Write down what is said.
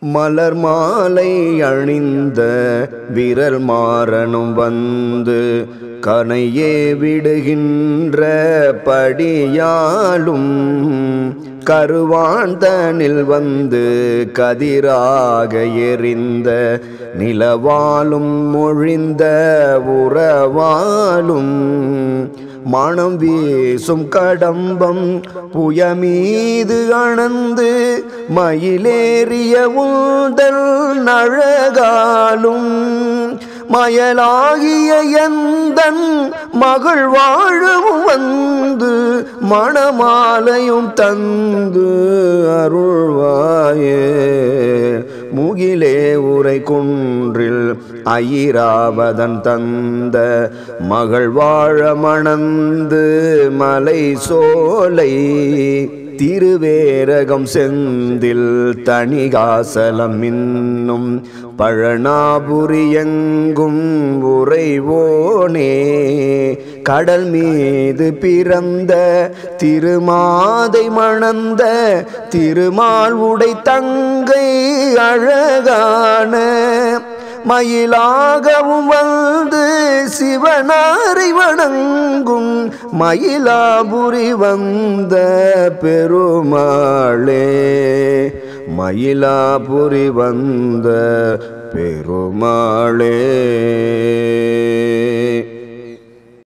மலர் மாலை அணிந்த விரல் மாறனும் வந்து கனையே விடுகின்ற படியாலும் கருவாந்தனில் வந்து கதிராக எரிந்த நிலவாலும் மொழிந்த உறவாலும் மணம் வீசும் கடம்பம் புயமீது அணந்து மயிலேறிய உந்தல் நழகாலும் மயலாகிய எந்தன் மகள் வாழவும் வந்து மணமாலையும் தந்து அருள்வாயே முகிலே உரை குன்றில் ஐராவதன் தந்த மகள் வாழ மணந்து மலை சோலை திருவேரகம் செந்தில் தணிகாசலம் இன்னும் பழனாபுரி எங்கும் உறைவோனே கடல் மீது பிறந்த திருமாதை மணந்த திருமால் உடை தங்கை அழகான மயிலாகவும் வந்து சிவனாரை வணங்கும் மயிலாபுரி வந்த பெருமாளே மயிலாபுரி வந்த பெருமாளே